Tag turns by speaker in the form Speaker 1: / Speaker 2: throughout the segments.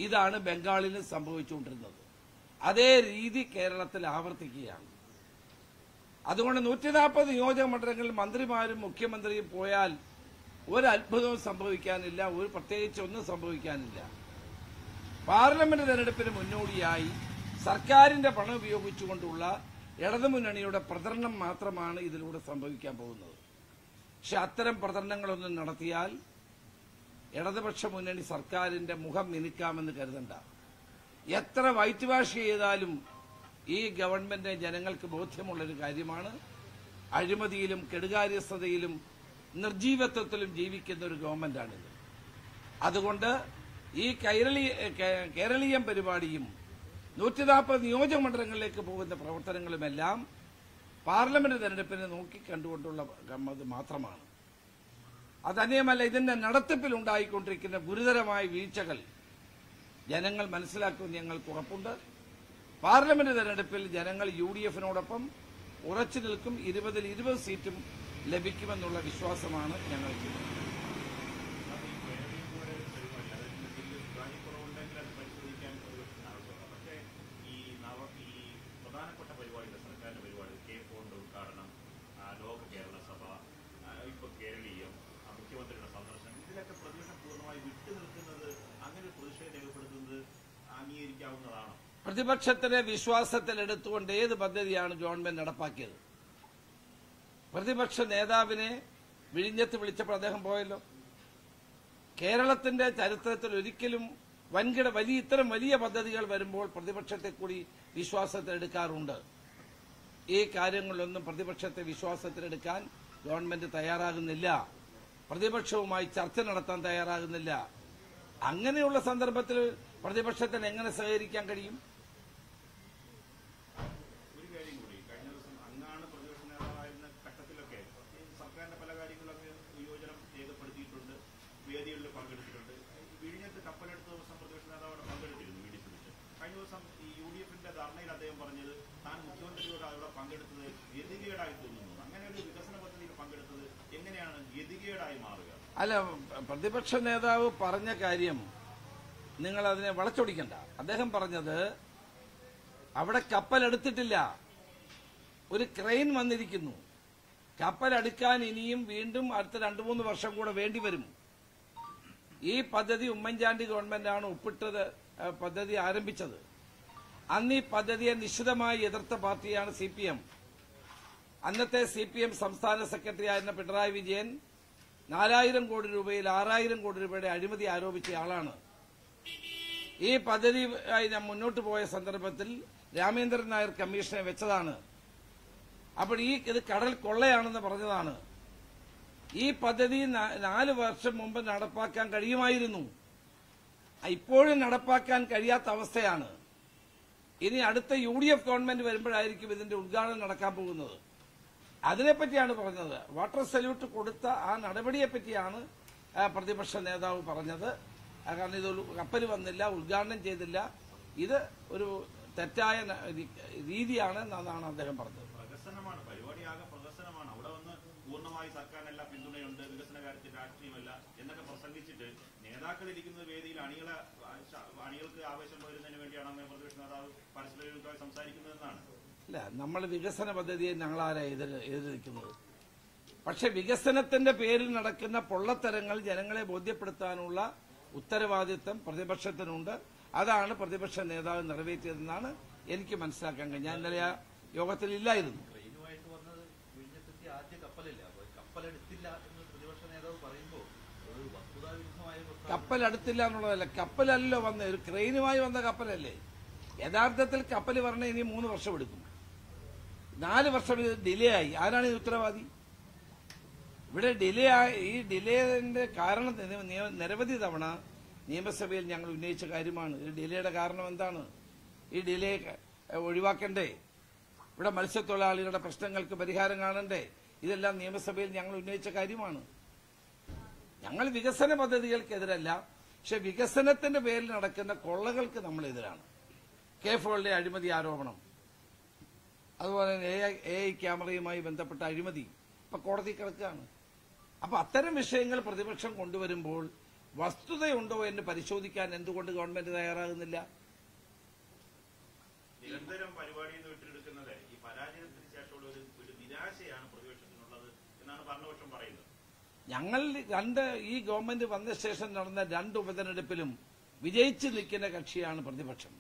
Speaker 1: ഇതാണ് ബംഗാളിൽ സംഭവിച്ചുകൊണ്ടിരുന്നത് അതേ രീതി കേരളത്തിൽ ആവർത്തിക്കുകയാണ് അതുകൊണ്ട് നൂറ്റി നാൽപ്പത് നിയോജക മണ്ഡലങ്ങളിൽ മന്ത്രിമാരും മുഖ്യമന്ത്രിയും പോയാൽ ഒരു അത്ഭുതവും സംഭവിക്കാനില്ല ഒരു പ്രത്യേകിച്ച് ഒന്നും സംഭവിക്കാനില്ല പാർലമെന്റ് തെരഞ്ഞെടുപ്പിന് മുന്നോടിയായി സർക്കാരിന്റെ പണം ഉപയോഗിച്ചുകൊണ്ടുള്ള ഇടതുമുന്നണിയുടെ പ്രചരണം മാത്രമാണ് ഇതിലൂടെ സംഭവിക്കാൻ പോകുന്നത് പക്ഷെ അത്തരം പ്രചരണങ്ങളൊന്നും നടത്തിയാൽ ഇടതുപക്ഷ മുന്നണി സർക്കാരിന്റെ മുഖം മിനുക്കാമെന്ന് കരുതണ്ട എത്ര വൈറ്റ് വാഷ് ചെയ്താലും ഈ ഗവൺമെന്റ് ജനങ്ങൾക്ക് ബോധ്യമുള്ളൊരു കാര്യമാണ് അഴിമതിയിലും കെടുകാര്യസ്ഥതയിലും നിർജീവത്വത്തിലും ജീവിക്കുന്ന ഒരു ഗവൺമെന്റാണിത് അതുകൊണ്ട് ഈ കൈരളി കേ- കേരളീയം പരിപാടിയും നൂറ്റി നാൽപ്പത് നിയോജകമണ്ഡലങ്ങളിലേക്ക് പോകുന്ന പ്രവർത്തനങ്ങളുമെല്ലാം പാർലമെന്റ് തെരഞ്ഞെടുപ്പിനെ നോക്കിക്കണ്ടുകൊണ്ടുള്ള ഇത് മാത്രമാണ് അതന്നെയുമല്ല ഇതിന്റെ നടത്തിപ്പിൽ ഉണ്ടായിക്കൊണ്ടിരിക്കുന്ന ഗുരുതരമായ വീഴ്ചകൾ ജനങ്ങൾ മനസ്സിലാക്കുമെന്ന് ഞങ്ങൾക്ക് ഉറപ്പുണ്ട് പാർലമെന്റ് തെരഞ്ഞെടുപ്പിൽ ജനങ്ങൾ യു ഡി എഫിനോടൊപ്പം ഉറച്ചു നിൽക്കും ഇരുപതിൽ ഇരുപത് സീറ്റും ലഭിക്കുമെന്നുള്ള വിശ്വാസമാണ് ഞങ്ങൾക്ക്
Speaker 2: കുറവുണ്ടെങ്കിൽ അത് പരിശോധിക്കാൻ ഒരു ആവശ്യമാണ് പക്ഷേ ഈ നവ ഈ പ്രധാനപ്പെട്ട പരിപാടികൾ സർക്കാരിന്റെ പരിപാടി കെ ഫോണിന്റെ ഉദ്ഘാടനം ആ, ലോക കേരള സഭ ആ, ഇപ്പൊ കേരളീയം ആ, മുഖ്യമന്ത്രിയുടെ സന്ദർശനം ഇതിലൊക്കെ പ്രതിപക്ഷം പൂർണ്ണമായി വിട്ടു നിൽക്കുന്നത് അങ്ങനെ ഒരു പ്രതിഷേധം രേഖപ്പെടുത്തുന്നത് അംഗീകരിക്കാവുന്നതാണോ
Speaker 1: പ്രതിപക്ഷത്തിനെ വിശ്വാസത്തിലെടുത്തുകൊണ്ട് ഏത് പദ്ധതിയാണ് ഗവൺമെന്റ് നടപ്പാക്കിയത് പ്രതിപക്ഷ നേതാവിനെ വിഴിഞ്ഞത്ത് വിളിച്ചപ്പോൾ അദ്ദേഹം പോയല്ലോ കേരളത്തിന്റെ ചരിത്രത്തിൽ ഒരിക്കലും വൻകിട വലിയ ഇത്തരം വലിയ പദ്ധതികൾ വരുമ്പോൾ പ്രതിപക്ഷത്തെ കൂടി വിശ്വാസത്തിലെടുക്കാറുണ്ട് ഈ കാര്യങ്ങളിലൊന്നും പ്രതിപക്ഷത്തെ വിശ്വാസത്തിലെടുക്കാൻ ഗവൺമെന്റ് തയ്യാറാകുന്നില്ല പ്രതിപക്ഷവുമായി ചർച്ച നടത്താൻ തയ്യാറാകുന്നില്ല അങ്ങനെയുള്ള സന്ദർഭത്തിൽ പ്രതിപക്ഷത്തിന് എങ്ങനെ സഹകരിക്കാൻ കഴിയും
Speaker 2: ഒരു കാര്യം കൂടി കഴിഞ്ഞ ദിവസം അങ്ങാണ് പ്രതിപക്ഷ നേതാവായിരുന്ന ഘട്ടത്തിലൊക്കെ ഈ സർക്കാരിന്റെ പല കാര്യങ്ങളൊക്കെ വിയോജനം രേഖപ്പെടുത്തിയിട്ടുണ്ട് വേദികളിൽ പങ്കെടുത്തിട്ടുണ്ട് വിഴിഞ്ഞത്ത് കപ്പലെടുത്ത ദിവസം പ്രതിപക്ഷ നേതാവ് അവിടെ പങ്കെടുത്തിരുന്നു വി ഡി സതീശൻ കഴിഞ്ഞ ദിവസം ഈ യു ഡി എഫിന്റെ ധർണയിൽ അദ്ദേഹം പറഞ്ഞത് താൻ മുഖ്യമന്ത്രിയോട് അവിടെ പങ്കെടുത്തത് ഗതികേടായി തോന്നുന്നു അങ്ങനെ ഒരു വികസന പദ്ധതിയിൽ പങ്കെടുത്തത് എങ്ങനെയാണ് ഗതികേടായി മാറുക
Speaker 1: അല്ല പ്രതിപക്ഷ നേതാവ് പറഞ്ഞ കാര്യം നിങ്ങൾ അതിനെ വളച്ചൊടിക്കണ്ട അദ്ദേഹം പറഞ്ഞത് അവിടെ കപ്പൽ എടുത്തിട്ടില്ല ഒരു ക്രെയിൻ വന്നിരിക്കുന്നു കപ്പൽ അടുക്കാൻ ഇനിയും വീണ്ടും അടുത്ത രണ്ടു മൂന്ന് വർഷം കൂടെ വേണ്ടിവരും ഈ പദ്ധതി ഉമ്മൻചാണ്ടി ഗവൺമെന്റാണ് ഒപ്പിട്ടത് ആ, പദ്ധതി ആരംഭിച്ചത് അന്ന് ഈ പദ്ധതിയെ നിശ്ചിതമായി എതിർത്ത പാർട്ടിയാണ് സി പി എം അന്നത്തെ സി പി എം സംസ്ഥാന സെക്രട്ടറി ആയിരുന്ന പിണറായി വിജയൻ നാലായിരം കോടി രൂപയിൽ ആറായിരം കോടി രൂപയുടെ അഴിമതി ആരോപിച്ച ആളാണ് ഈ പദ്ധതി ആയി ഞാൻ മുന്നോട്ട് പോയ സന്ദർഭത്തിൽ രാമേന്ദ്രൻ നായർ കമ്മീഷനെ വെച്ചതാണ് അപ്പോൾ ഈ ഇത് കടൽ കൊള്ളയാണെന്ന് പറഞ്ഞതാണ് ഈ പദ്ധതി നാ- നാല് വർഷം മുമ്പ് നടപ്പാക്കാൻ കഴിയുമായിരുന്നു ഇപ്പോഴും നടപ്പാക്കാൻ കഴിയാത്ത അവസ്ഥയാണ് ഇനി അടുത്ത യു ഡി എഫ് ഗവൺമെന്റ് വരുമ്പോഴായിരിക്കും ഇതിന്റെ ഉദ്ഘാടനം നടക്കാൻ പോകുന്നത് അതിനെപ്പറ്റിയാണ് പറഞ്ഞത് വാട്ടർ സല്യൂട്ട് കൊടുത്ത ആ നടപടിയെ പറ്റിയാണ് ആ, പ്രതിപക്ഷ നേതാവ് പറഞ്ഞത് ആ, കാരണം ഇത് ഒരു കപ്പൽ വന്നില്ല ഉദ്ഘാടനം ചെയ്തില്ല ഇത് ഒരു തെറ്റായ ന- രീ- രീതിയാണ് എന്നാണ് അദ്ദേഹം പറഞ്ഞത്
Speaker 2: പ്രകസനമാണ് പരിപാടിയാകെ പ്രകസനമാണ് അവിടെ വന്ന് പൂർണ്ണമായി സർക്കാരിനെല്ലാം പിന്തുണയുണ്ട് വികസന കാര്യത്തിൽ രാഷ്ട്രീയമല്ല എന്നൊക്കെ പ്രസംഗിച്ചിട്ട് നേതാക്കൾ ഇരിക്കുന്ന വേദിയിൽ അണികളെ അണികൾക്ക് ആവേശം പകരുന്നതിന് വേണ്ടിയാണ് അങ്ങനെ പ്രതിപക്ഷ നേതാവ് പരസ്പര വിരുദ്ധമായി സംസാരിക്കുന്നതെന്നാണ്
Speaker 1: അല്ല നമ്മൾ വികസന പദ്ധതിയെ ഞങ്ങളാരാ എതിർ എതിർക്കുന്നത് പക്ഷെ വികസനത്തിന്റെ പേരിൽ നടക്കുന്ന പൊള്ളത്തരങ്ങൾ ജനങ്ങളെ ബോധ്യപ്പെടുത്താനുള്ള ഉത്തരവാദിത്തം പ്രതിപക്ഷത്തിനുണ്ട് അതാണ് പ്രതിപക്ഷ നേതാവ് നിറവേറ്റിയതെന്നാണ് എനിക്ക് മനസ്സിലാക്കാൻ കഴിഞ്ഞത് ഞാൻ ഇന്നലെ ആ യോഗത്തിൽ ഇല്ലായിരുന്നു
Speaker 3: ട്രെയിനുമായിട്ട് വന്നത് വിഴിഞ്ഞത്തെത്തിയ ആദ്യ കപ്പലല്ലേ അപ്പൊ കപ്പലെടുത്തില്ല എന്ന് പ്രതിപക്ഷ നേതാവ് പറയുമ്പോൾ ഒരു വസ്തുതാവിരുദ്ധമായ പ്രസ്താവന
Speaker 1: കപ്പൽ അടുത്തില്ല എന്നുള്ളതല്ല കപ്പലല്ലോ വന്ന ഒരു ക്രെയിനുമായി വന്ന കപ്പലല്ലേ യഥാർത്ഥത്തിൽ കപ്പൽ പറഞ്ഞ ഇനി മൂന്ന് വർഷം എടുക്കും നാല് വർഷം ഇത് ഡിലേ ആയി ആരാണ് ഈ ഉത്തരവാദി ഇവിടെ ഡിലേ ആയി ഈ ഡിലേന്റെ കാരണം നി- നിയ- നിരവധി തവണ നിയമസഭയിൽ ഞങ്ങൾ ഉന്നയിച്ച കാര്യമാണ് ഈ ഡിലേയുടെ കാരണം എന്താണ് ഈ ഡിലേ ഏഹ്, ഒഴിവാക്കണ്ടേ ഇവിടെ മത്സ്യത്തൊഴിലാളികളുടെ പ്രശ്നങ്ങൾക്ക് പരിഹാരം കാണണ്ടേ ഇതെല്ലാം നിയമസഭയിൽ ഞങ്ങൾ ഉന്നയിച്ച കാര്യമാണ് ഞങ്ങൾ വികസന പദ്ധതികൾക്കെതിരല്ല പക്ഷെ വികസനത്തിന്റെ പേരിൽ നടക്കുന്ന കൊള്ളകൾക്ക് നമ്മൾ എതിരാണ് കെ ഫോളിന്റെ അഴിമതി ആരോപണം അതുപോലെ തന്നെ എ ഐ ക്യാമറയുമായി ബന്ധപ്പെട്ട അഴിമതി ഇപ്പൊ കോടതി കിടക്കുകയാണ് അപ്പൊ അത്തരം വിഷയങ്ങൾ പ്രതിപക്ഷം കൊണ്ടുവരുമ്പോൾ വസ്തുതയുണ്ടോ എന്ന് പരിശോധിക്കാൻ എന്തുകൊണ്ട് ഗവൺമെന്റ് തയ്യാറാകുന്നില്ല
Speaker 2: നിരന്തരം പരിപാടിയിൽ നിന്ന് വിട്ടെടുക്കുന്നത് ഈ പരാജയത്തിന് ശേഷമുള്ള ഒരു ഒരു നിരാശയാണ് പ്രതിപക്ഷത്തിനുള്ളത് എന്നാണ് ഭരണപക്ഷം പറയുന്നത്
Speaker 1: ഞങ്ങൾ രണ്ട് ഈ ഗവൺമെന്റ് വന്ന ശേഷം നടന്ന രണ്ട് ഉപതെരഞ്ഞെടുപ്പിലും വിജയിച്ചു നിൽക്കുന്ന കക്ഷിയാണ് പ്രതിപക്ഷം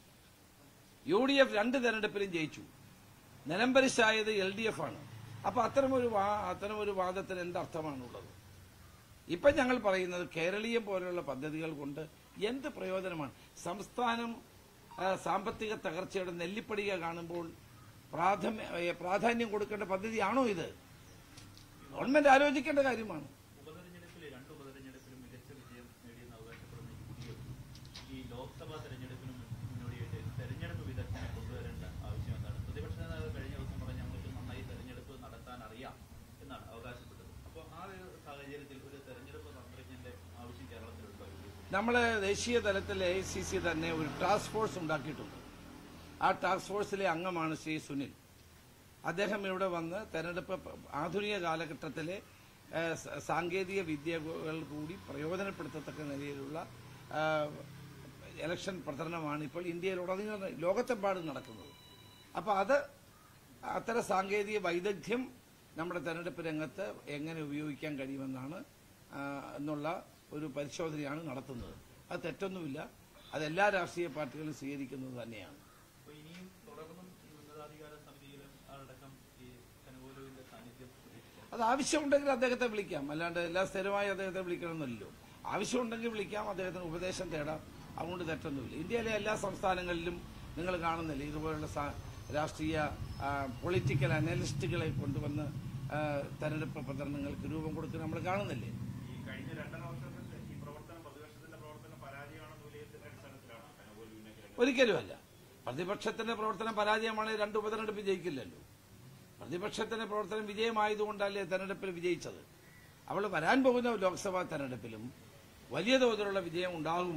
Speaker 1: യു ഡി എഫ് രണ്ട് തെരഞ്ഞെടുപ്പിലും ജയിച്ചു നിലംപരിശായത് എൽ ഡി എഫ് ആണ് അപ്പൊ അത്തരമൊരു വാ- അത്തരമൊരു വാദത്തിന് എന്തർത്ഥമാണുള്ളത് ഇപ്പൊ ഞങ്ങൾ പറയുന്നത് കേരളീയം പോലെയുള്ള പദ്ധതികൾ കൊണ്ട് എന്ത് പ്രയോജനമാണ് സംസ്ഥാനം ആ, സാമ്പത്തിക തകർച്ചയുടെ നെല്ലിപ്പടിക കാണുമ്പോൾ പ്രാഥമി- ഏ, പ്രാധാന്യം കൊടുക്കേണ്ട പദ്ധതിയാണോ ഇത് ഗവൺമെന്റ് ആലോചിക്കേണ്ട കാര്യമാണ്
Speaker 3: ഉപതെരഞ്ഞെടുപ്പിൽ രണ്ട് ഉപതെരഞ്ഞെടുപ്പിലും മികച്ച വിജയം നേടിയെന്ന് അവകാശപ്പെടുന്ന യു ഡി എഫ് ഈ ലോക്സഭാ തെരഞ്ഞെടുപ്പിന് മുന്നോടിയായിട്ട് തെരഞ്ഞെടുപ്പ് വിദഗ്ധനെ കൊണ്ടുവരേണ്ട ആവശ്യം എന്താണ് പ്രതിപക്ഷ നേതാവ് കഴിഞ്ഞ ദിവസം പറഞ്ഞ ഞങ്ങൾക്ക് നന്നായി തെരഞ്ഞെടുപ്പ് നടത്താൻ അറിയാം എന്നാണ് അവകാശപ്പെട്ടത് അപ്പോൾ ആ ഒരു സാഹചര്യത്തിൽ ഒരു തെരഞ്ഞെടുപ്പ് തന്ത്രജ്ഞന്റെ ആവശ്യം കേരളത്തിലുണ്ടോ യു ഡി എഫ്
Speaker 1: നമ്മൾ ദേശീയ തലത്തിൽ എ ഐ സി സി തന്നെ ഒരു ടാസ്ക് ഫോഴ്സ് ഉണ്ടാക്കിയിട്ടുണ്ട് ആ ടാസ്ക് ഫോഴ്സിലെ അംഗമാണ് ശ്രീ സുനിൽ അദ്ദേഹം ഇവിടെ വന്ന് തെരഞ്ഞെടുപ്പ് പ- ആധുനിക കാലഘട്ടത്തിലെ ഏഹ്, സ- സാങ്കേതിക വിദ്യകൾ കൂടി പ്രയോജനപ്പെടുത്തത്തക്ക നിലയിലുള്ള ആഹ്, ഇലക്ഷൻ പ്രചരണമാണ് ഇപ്പോൾ ഇന്ത്യയിലുടനീളം ലോകത്തെമ്പാടും നടക്കുന്നത് അപ്പോൾ അത് അത്തരം സാങ്കേതിക വൈദഗ്ധ്യം നമ്മുടെ തെരഞ്ഞെടുപ്പ് രംഗത്ത് എങ്ങനെ ഉപയോഗിക്കാൻ കഴിയുമെന്നാണ് ആ, എന്നുള്ള ഒരു പരിശോധനയാണ് നടത്തുന്നത് അത് തെറ്റൊന്നുമില്ല അത് എല്ലാ രാഷ്ട്രീയ പാർട്ടികളും സ്വീകരിക്കുന്നത് തന്നെയാണ്
Speaker 3: അപ്പോൾ ഇനിയും തുടർന്നും ഈ ഉന്നതാധികാര സമിതിയിലും അടക്കം ഈ കനകോലുവിന്റെ സാന്നിധ്യം പ്രതീക്ഷിക്കാം
Speaker 1: അത് ആവശ്യമുണ്ടെങ്കിൽ അദ്ദേഹത്തെ വിളിക്കാം അല്ലാണ്ട് എല്ലാ സ്ഥിരമായി അദ്ദേഹത്തെ വിളിക്കണമെന്നില്ലല്ലോ ആവശ്യമുണ്ടെങ്കിൽ വിളിക്കാം അദ്ദേഹത്തിന് ഉപദേശം തേടാം അതുകൊണ്ട് തെറ്റൊന്നുമില്ല ഇന്ത്യയിലെ എല്ലാ സംസ്ഥാനങ്ങളിലും നിങ്ങൾ കാണുന്നില്ലേ ഇതുപോലുള്ള സാ- രാഷ്ട്രീയ ആ, പൊളിറ്റിക്കൽ അനലിസ്റ്റുകളെ കൊണ്ടുവന്ന് ആ, തെരഞ്ഞെടുപ്പ് പ്രചരണങ്ങൾക്ക് രൂപം കൊടുക്കുന്നത് നമ്മൾ കാണുന്നില്ലേ
Speaker 2: ഈ കഴിഞ്ഞ രണ്ടര വർഷത്തെ ഈ പ്രവർത്തനം പ്രതിപക്ഷത്തിന്റെ പ്രവർത്തനം പരാജയമാണെന്ന് വിലയിരുത്തുന്ന അടിസ്ഥാനത്തിലാണ് കനകോലുവിനെ
Speaker 1: ഒരിക്കലുമല്ല പ്രതിപക്ഷത്തിന്റെ പ്രവർത്തനം പരാജയമാണെങ്കിൽ രണ്ട് ഉപതെരഞ്ഞെടുപ്പ് ജയിക്കില്ലല്ലോ പ്രതിപക്ഷത്തിന്റെ പ്രവർത്തനം വിജയമായതുകൊണ്ടല്ലേ തെരഞ്ഞെടുപ്പിൽ വിജയിച്ചത് അവൾ വരാൻ പോകുന്ന ലോക്സഭാ തെരഞ്ഞെടുപ്പിലും വലിയ തോതിലുള്ള വിജയം ഉണ്ടാകും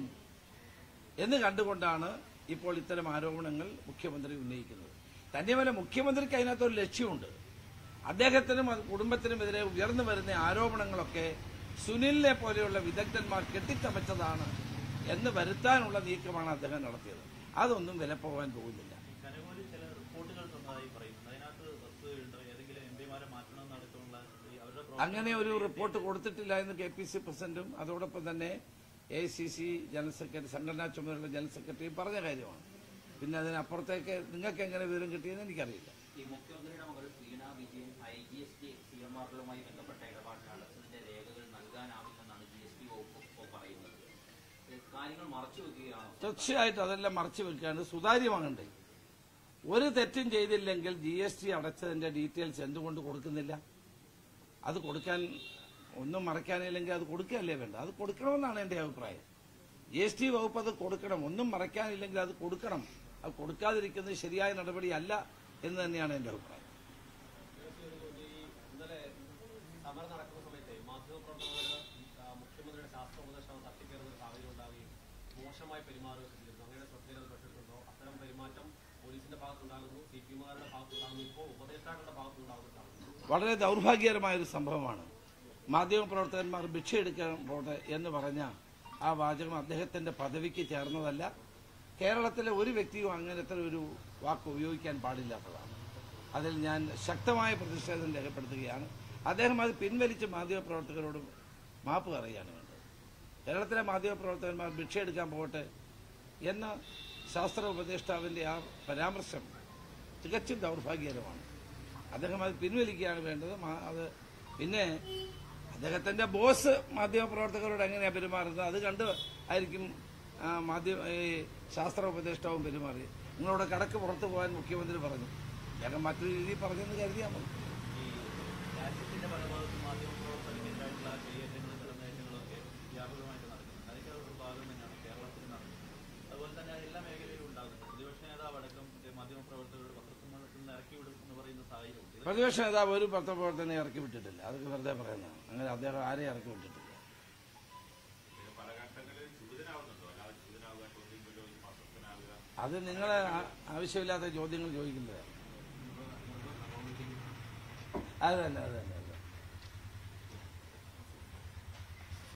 Speaker 1: എന്ന് കണ്ടുകൊണ്ടാണ് ഇപ്പോൾ ഇത്തരം ആരോപണങ്ങൾ മുഖ്യമന്ത്രി ഉന്നയിക്കുന്നത് തന്നെയുമല്ല മുഖ്യമന്ത്രിക്ക് അതിനകത്തൊരു ലക്ഷ്യമുണ്ട് അദ്ദേഹത്തിനും അത് കുടുംബത്തിനുമെതിരെ ഉയർന്നു വരുന്ന ആരോപണങ്ങളൊക്കെ സുനിലിനെ പോലെയുള്ള വിദഗ്ധന്മാർ കെട്ടിച്ചമച്ചതാണ് എന്ന് വരുത്താനുള്ള നീക്കമാണ് അദ്ദേഹം നടത്തിയത് അതൊന്നും വിലപ്പോകാൻ പോകുന്നില്ല
Speaker 3: ഈ കനകോലി ചില റിപ്പോർട്ടുകൾ തന്നതായി പറയുന്നു അതിനകത്ത് വസ്തുതയുണ്ടോ ഏതെങ്കിലും എം പിമാരെ മാറ്റണമെന്നടക്കമുള്ള ഈ അവരുടെ പ്രവർത്തനം-
Speaker 1: അങ്ങനെ ഒരു റിപ്പോർട്ട് കൊടുത്തിട്ടില്ല എന്ന് കെ പി സി പ്രസിഡന്റും അതോടൊപ്പം തന്നെ A C C general secretary സംഘടനാ ചുമതലയുള്ള ജനറൽ സെക്രട്ടറിയും പറഞ്ഞ കാര്യമാണ് പിന്നെ അതിനപ്പുറത്തേക്ക് നിങ്ങൾക്ക് എങ്ങനെ വിവരം കിട്ടിയെന്ന് എനിക്കറിയില്ല
Speaker 4: ഈ മുഖ്യമന്ത്രിയുടെ മകൾ Veena Vijayan I G S T C M ആറുകളുമായി ബന്ധപ്പെട്ട ഇടപാടിൽ അടച്ചതിന്റെ രേഖകൾ നൽകാനാവില്ലെന്നാണ് ജി എസ് ടി വകുപ്പ് ഇപ്പോൾ പറയുന്നത് ഇത് കാര്യങ്ങൾ മറച്ചു വെക്കുകയാണോ
Speaker 1: തീർച്ചയായിട്ടും അതെല്ലാം മറച്ചു വെക്കാണ് സുതാര്യമാകണ്ടേ ഒരു തെറ്റും ചെയ്തില്ലെങ്കിൽ ജി എസ് ടി അടച്ചതിന്റെ ഡീറ്റെയിൽസ് എന്തുകൊണ്ട് കൊടുക്കുന്നില്ല അത് കൊടുക്കാൻ ഒന്നും മറയ്ക്കാനില്ലെങ്കിൽ അത് കൊടുക്കുകയല്ലേ വേണ്ട അത് കൊടുക്കണമെന്നാണ് എന്റെ അഭിപ്രായം ജി എസ് ടി വകുപ്പ് അത് കൊടുക്കണം ഒന്നും മറയ്ക്കാനില്ലെങ്കിൽ അത് കൊടുക്കണം അത് കൊടുക്കാതിരിക്കുന്നത് ശരിയായ നടപടിയല്ല എന്ന് തന്നെയാണ് എന്റെ അഭിപ്രായം
Speaker 5: ഇന്നലെ സമരം നടക്കുന്ന സമയത്ത് മാധ്യമപ്രവർത്തകർ മുഖ്യമന്ത്രിയുടെ ശാസ്ത്ര ഉപദേഷ്ടാവ് തട്ടിക്കയറുന്ന ഒരു സാഹചര്യം ഉണ്ടാവുകയും മോശമായി പെരുമാറുകയൊക്കെ ചെയ്തിരുന്നു അങ്ങനെ ശ്രദ്ധയിൽ പെട്ടിട്ടുണ്ടോ അത്തരം പെരുമാറ്റം പോലീസിന്റെ ഭാഗത്തുണ്ടാകുന്നു സി പി എമ്മുകാരുടെ ഭാഗത്തുണ്ടാകുന്നു ഇപ്പോൾ ഉപദേഷ്ടാക്കളുടെ ഭാഗത്തുണ്ടാകുന്നതാണ്
Speaker 1: വളരെ ദൗർഭാഗ്യകരമായ ഒരു സംഭവമാണ് മാധ്യമപ്രവർത്തകന്മാർ ഭിക്ഷയെടുക്കാൻ പോട്ടെ എന്ന് പറഞ്ഞ ആ വാചകം അദ്ദേഹത്തിന്റെ പദവിക്ക് ചേർന്നതല്ല കേരളത്തിലെ ഒരു വ്യക്തിയും അങ്ങനത്തെ ഒരു വാക്ക് ഉപയോഗിക്കാൻ പാടില്ലാത്തതാണ് അതിൽ ഞാൻ ശക്തമായ പ്രതിഷേധം രേഖപ്പെടുത്തുകയാണ് അദ്ദേഹം അത് പിൻവലിച്ച് മാധ്യമപ്രവർത്തകരോട് മാപ്പ് പറയുകയാണ് വേണ്ടത് കേരളത്തിലെ മാധ്യമപ്രവർത്തകന്മാർ ഭിക്ഷയെടുക്കാൻ പോകട്ടെ എന്ന ശാസ്ത്ര ഉപദേഷ്ടാവിന്റെ ആ പരാമർശം തികച്ചും ദൗർഭാഗ്യകരമാണ് അദ്ദേഹം അത് പിൻവലിക്കുകയാണ് വേണ്ടത് മാ- അത് പിന്നെ അദ്ദേഹത്തിന്റെ ബോസ് മാധ്യമപ്രവർത്തകരോട് എങ്ങനെയാണ് പെരുമാറുന്നത് അത് കണ്ട് ആയിരിക്കും ആ, മാധ്യമ ഈ ശാസ്ത്ര ഉപദേഷ്ടാവും പെരുമാറി നിങ്ങളോട് കടക്ക് പുറത്തു പോകാൻ മുഖ്യമന്ത്രി പറഞ്ഞു അദ്ദേഹം മറ്റൊരു രീതിയിൽ പറഞ്ഞെന്ന് കരുതിയാൽ മതി
Speaker 3: ഈ രാജ്യത്തിന്റെ പല ഭാഗത്തും മാധ്യമപ്രവർത്തകർക്കെതിരായിട്ടുള്ള കയ്യേറ്റങ്ങളും കടന്നേറ്റങ്ങളൊക്കെ വ്യാപകമായിട്ട് നടക്കുന്നുണ്ട് അതിന്റെ ഒരു ഭാഗം തന്നെയാണ് കേരളത്തിൽ നടക്കുന്നത് അതുപോലെ തന്നെ എല്ലാ മേഖലയിലും ഉണ്ടാകുന്നുണ്ട് പ്രതിപക്ഷ നേതാവ് അടക്കം ഈ മാധ്യമപ്രവർത്തകരോട് പത്രസമ്മേളനത്തിൽ നിന്ന് ഇറക്കി വിടും എന്ന് പറയുന്ന സാഹചര്യമുണ്ട് ഇത്
Speaker 1: പ്രതിപക്ഷ നേതാവ് ഒരു പത്രപ്രവർത്തനെ ഇറക്കി വിട്ടിട്ടില്ല അതൊക്കെ വെറുതെ പറയുന്നതാണ് അങ്ങനെ അദ്ദേഹം ആരെയും ഇറക്കി വിട്ടിട്ടില്ല
Speaker 2: ഇത് പല ഘട്ടങ്ങളിൽ ചുടുതനാവുന്നുണ്ടോ അല്ലാതെ ചുടുതനാവുക ചോദ്യം ചോദിക്കും അസ്വസ്ഥനാവുക
Speaker 1: അത് നിങ്ങൾ ആവശ്യമില്ലാത്ത ചോദ്യങ്ങൾ ചോദിക്കുന്നതാണ് അത് തന്നെ അത് തന്നെ